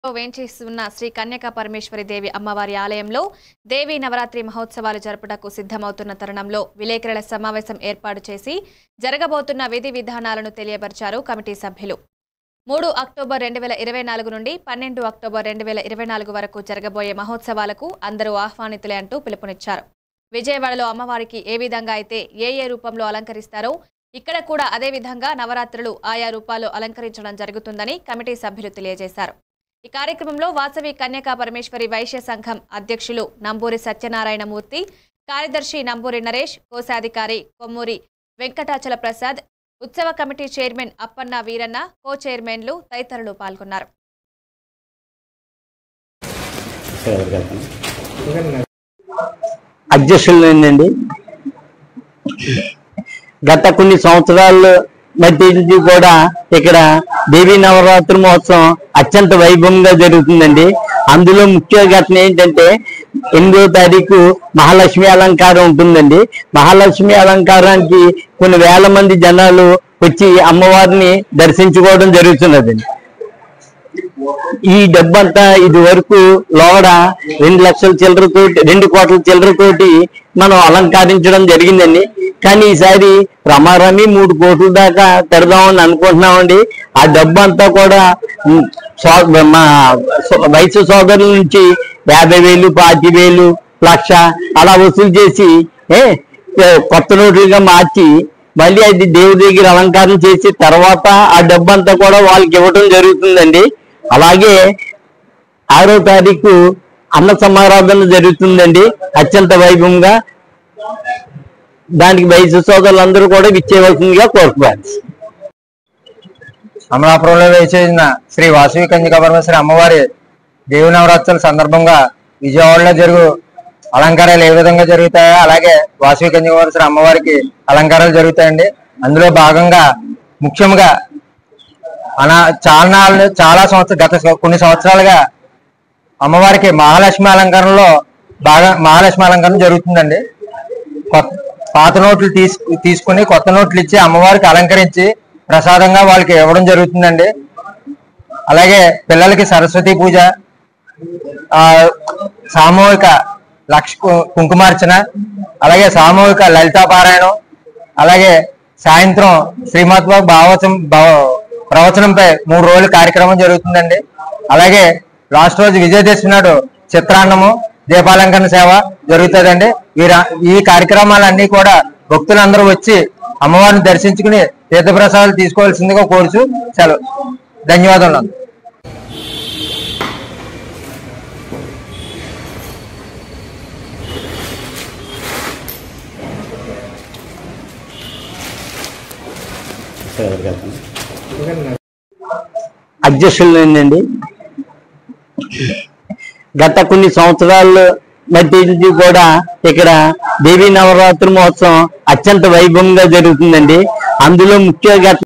వేంచేస్తున్న శ్రీ కన్యకా పరమేశ్వరి దేవి అమ్మవారి ఆలయంలో దేవీ నవరాత్రి మహోత్సవాలు జరుపుటకు సిద్ధమవుతున్న తరుణంలో విలేకరుల సమావేశం ఏర్పాటు చేసి జరగబోతున్న విధి విధానాలను తెలియపరిచారు కమిటీ సభ్యులు మూడు అక్టోబర్ రెండు వేల ఇరవై నాలుగు నుండి పన్నెండు అక్టోబర్ రెండు వేల ఇరవై నాలుగు వరకు జరగబోయే మహోత్సవాలకు అందరూ ఆహ్వానితులే అంటూ పిలుపునిచ్చారు విజయవాడలో అమ్మవారికి ఏ విధంగా అయితే ఏ ఏ రూపంలో అలంకరిస్తారో ఇక్కడ కూడా అదే విధంగా నవరాత్రులు ఆయా రూపాల్లో అలంకరించడం జరుగుతుందని కమిటీ సభ్యులు తెలియజేశారు ఈ కార్యక్రమంలో వాసవి కన్యకా పరమేశ్వరి వైశ్య సంఘం అధ్యక్షులు నంబూరి సత్యనారాయణమూర్తి కార్యదర్శి నంబూరి నరేష్ కోశాధికారి కొమ్మూరి వెంకటాచల ప్రసాద్ ఉత్సవ committee chairman Appanna Veeranna co చైర్మన్లు తదితరులు పాల్గొన్నారు అధ్యక్షులు ఏంటండి గత కొన్ని సంవత్సరాలు మధ్య నుంచి కూడా ఇక్కడ దేవీ నవరాత్రి మహోత్సవం అత్యంత వైభవంగా జరుగుతుందండి అందులో ముఖ్య ఘటన ఏంటంటే ఎనిమిదో తారీఖు మహాలక్ష్మి అలంకారం ఉంటుందండి మహాలక్ష్మి అలంకారానికి కొన్ని వేల మంది జనాలు వచ్చి అమ్మవారిని దర్శించుకోవడం జరుగుతున్నదండి ఈ డబ్బంతా ఇది వరకు లోడ రెండు లక్షల చిల్లరతోటి రెండు కోట్ల చిల్లరతోటి మనం అలంకరించడం జరిగిందండి కానీ ఈసారి రమారమి మూడు కోట్ల దాకా పెడదామని అనుకుంటున్నామండి ఆ డబ్బు అంతా కూడా ఉమ్, సో- మా సో- వయసు సోదరుల నుంచి యాభై వేలు పాతి వేలు లక్ష అలా వసూలు చేసి ఏ ఏ, కొత్త నోట్లుగా మార్చి మళ్ళీ అది దేవుడి దగ్గర అలంకారం చేసి తర్వాత ఆ డబ్బు అంతా కూడా వాళ్ళకి ఇవ్వడం జరుగుతుందండి అలాగే ఆరో తారీఖు అన్న సమారాధన జరుగుతుందండి అత్యంత వైభవంగా దానికి వయసు సోదరులందరూ కూడా విచ్చేయవలసిందిగా కోరుకోవాలి అమలాపురంలో వేచేసిన శ్రీ వాసవి కన్యకా పరమేశ్వరి అమ్మవారి దేవి నవరాత్రుల సందర్భంగా విజయవాడలో జరుగు అలంకారాలు ఏ విధంగా జరుగుతాయో అలాగే వాసవి కన్యకా పరమేశ్వరి అమ్మవారికి అలంకారాలు జరుగుతాయండి అందులో భాగంగా ముఖ్యంగా అనా చాలా నాళ్ళు చాలా సంవత్సరాలు గత సం- కొన్ని సంవత్సరాలుగా అమ్మవారికి మహాలక్ష్మి అలంకరణలో బాగా మహాలక్ష్మి అలంకరణ జరుగుతుందండి కొత్త పాత నోట్లు తీసు తీసుకుని కొత్త నోట్లు ఇచ్చి అమ్మవారికి అలంకరించి ప్రసాదంగా వాళ్ళకి ఇవ్వడం జరుగుతుందండి అలాగే పిల్లలకి సరస్వతి పూజ ఆ సామూహిక లక్ష కు- కుంకుమార్చన అలాగే సామూహిక లలితా పారాయణం అలాగే సాయంత్రం శ్రీమత్ భావచం భావ- ప్రవచనంపై మూడు రోజుల కార్యక్రమం జరుగుతుందండి అలాగే లాస్ట్ రోజు విజయదశమి నాడు చిత్రాన్నము దీపాలంకరణ సేవ జరుగుతుందండి వీర ఈ కార్యక్రమాలన్నీ కూడా భక్తులందరూ వచ్చి అమ్మవారిని దర్శించుకుని తీర్థప్రసాదాలు తీసుకోవాల్సిందిగా కోరుచు సెలవు ధన్యవాదాలు అధ్యక్షులు ఏంటండి గత కొన్ని సంవత్సరాలు మధ్య నుంచి కూడా ఇక్కడ దేవీ నవరాత్రి మహోత్సవం అత్యంత వైభవంగా జరుగుతుందండి అందులో ముఖ్య ఘటన